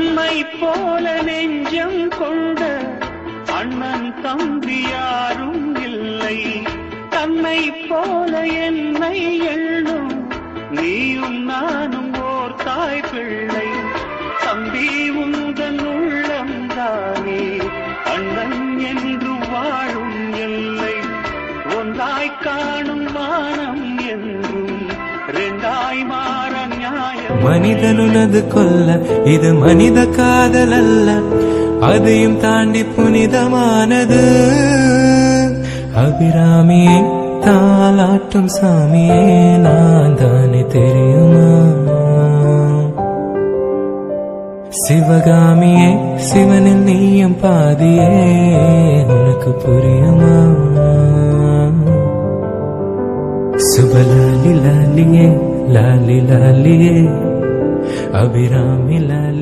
நம்மை போல நெஞ்சம் கொண்ட அண்ணன் தம்பி யாரும் இல்லை தன்னை போல என்னை எண்ணும் நீயும் நானும் ஓர் தாய் பிள்ளை தம்பி உந்தன் உள்ளம்தானே அண்ணன் என்று வாழும் எல்லை ஒன்றாய் காணும் மானம் என்றும் ரெண்டாய் மாற நியாயம் மனிதனுனது கொல்ல இது மனித காதல் அல்ல அதையும் தாண்டி புனிதமானது அபிராமியே தாலாட்டும் சாமியே நான் தானே தெரியுமா சிவகாமியே சிவனில் நீயும் பாதியே உனக்கு புரியுமா சுபலாலி லாலியே லாலி லாலியே அபிராமி லாலி